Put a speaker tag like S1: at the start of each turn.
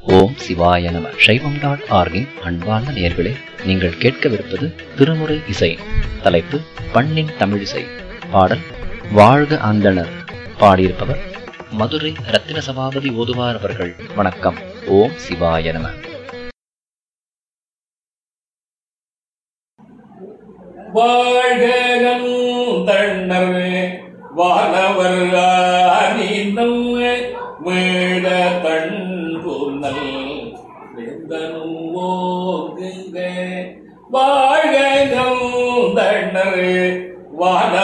S1: ஓம் சிவாய நம சைவம் டாட் ஆர்கின் அன்பார்ந்த நேர்களே நீங்கள் கேட்கவிருப்பது திருமுறை இசை தலைப்பு பண்ணின் தமிழிசை பாடல் வாழ்க அந்தணர் பாடியிருப்பவர் மதுரை ரத்தின சபாபதி ஓதுவார் அவர்கள் வணக்கம் ஓம் சிவாய நம
S2: வாழ்ககம் தண்ணர் வானவர் அனிதம் மீள தன்புனல் வேந்தனும் ஓங்குங்க வாழ்ககம் தண்ணர் வான